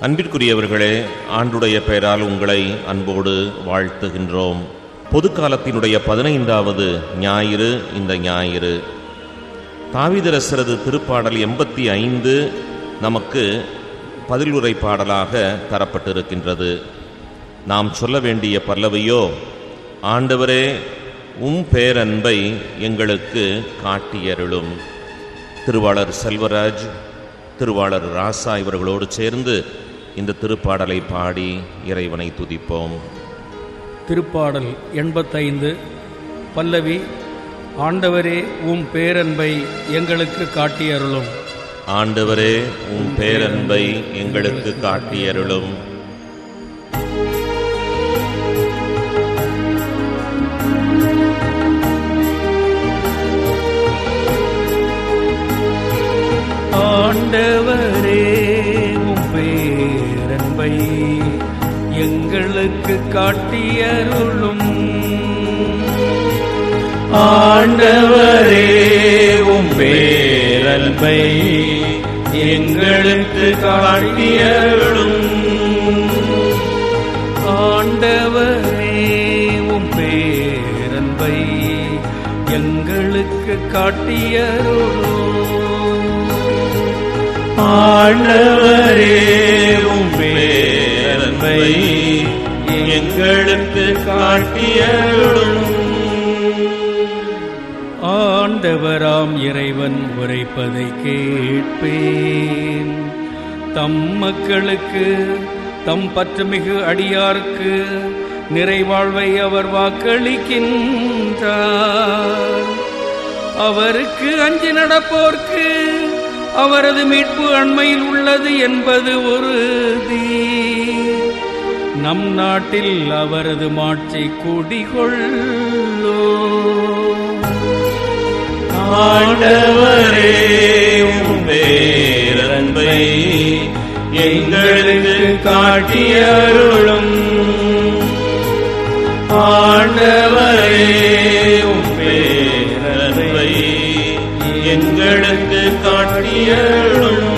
அன்பிற்குரியவர்களே ஆண்டுடைய பெயரால் உங்களை அன்போடு வாழ்த்துகின்றோம் பொதுக்காலத்தினுடைய பதினைந்தாவது ஞாயிறு இந்த ஞாயிறு தாவிதரசரது திருப்பாடல் எண்பத்தி ஐந்து நமக்கு பதிலுரை பாடலாக தரப்பட்டிருக்கின்றது நாம் சொல்ல வேண்டிய பல்லவியோ ஆண்டவரே உம் பேரன்பை எங்களுக்கு காட்டியருளும் திருவாளர் செல்வராஜ் திருவாளர் ராசா இவர்களோடு சேர்ந்து இந்த திருப்பாடலை பாடி இறைவனை துதிப்போம் திருப்பாடல் எண்பத்தைந்து பல்லவி ஆண்டவரே உம் பேரன்பை எங்களுக்கு காட்டியருளும் ஆண்டவரே உம் பேரன்பை எங்களுக்கு காட்டியருளும் ஆண்டவரே உம் பேரன்பை எங்களுக்கு காட்டியருளும் ஆண்டவரே உம் பேரன்பை எங்களுக்கு காட்டியருளும் ஆண்டவரே உம் பேரன்பை எங்களுக்கு காட்டியருளும் ஆண்டவரே உம் பேரன்பை எங்களுக்கு காட்டியருளும் ஆண்டவராம் இறைவன் உரைப்பதை கேட்பேன் தம் மக்களுக்கு தம் பற்றுமிகு அடியார்க்கு நிறைவாழ்வை அவர் வாக்களிக்கின்றார் அவருக்கு அஞ்சி நடப்போர்க்கு அவரது மீட்பு அண்மையில் உள்ளது என்பது உறுதி நம் நாட்டில் அவரது மாட்சி குடிகொள்ளோ ஆண்டவரே உம் பேரன்பை எங்களுக்கு காட்டியருளும் ஆண்டவரே உம் பேரன்பை எங்களுக்கு காட்டியருளும்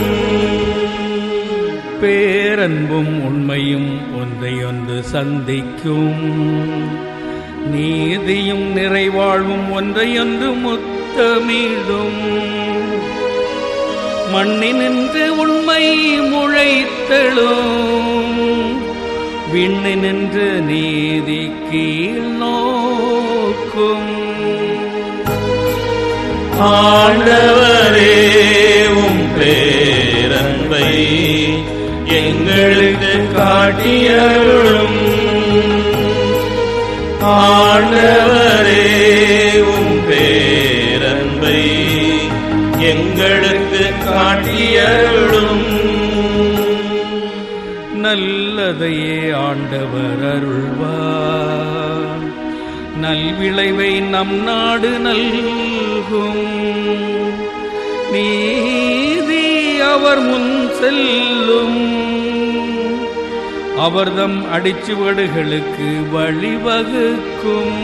பேரன்பும் உண்மையும் ஒன்றையொன்று சந்திக்கும் நீதியும் நிறைவாழ்வும் ஒன்றையொன்று முத்தமிடும் மண்ணினின்று உண்மை முளைத்தெழும் விண்ணினின்று நீதி கீழ் நோக்கும் ஆண்டவரே உம் பேரன்பை எங்களுக்கு காட்டியருளும் ஆண்டவரே உம் பேரன்பை எங்களுக்கு காட்டியருளும் நல்லதையே ஆண்டவர் அருள்வார் நல்விளைவை நம் நாடு நல்கும் நீதி அவர் முன் செல்லும் அவர்தம் அடிச்சுவடுகளுக்கு வழிவகுக்கும்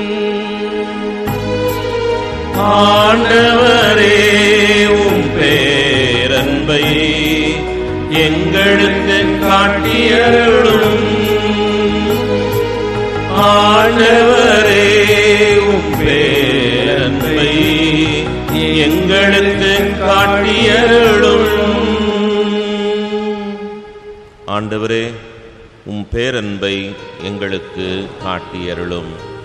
ஆண்டவரே உம் பேரன்பை எங்களுக்கு காட்டியருளும் ஆண்டவரே உம் பேரன்பை எங்களுக்கு காட்டியருளும் ஆண்டவரே உம் பேரன்பை எங்களுக்கு காட்டியருளும்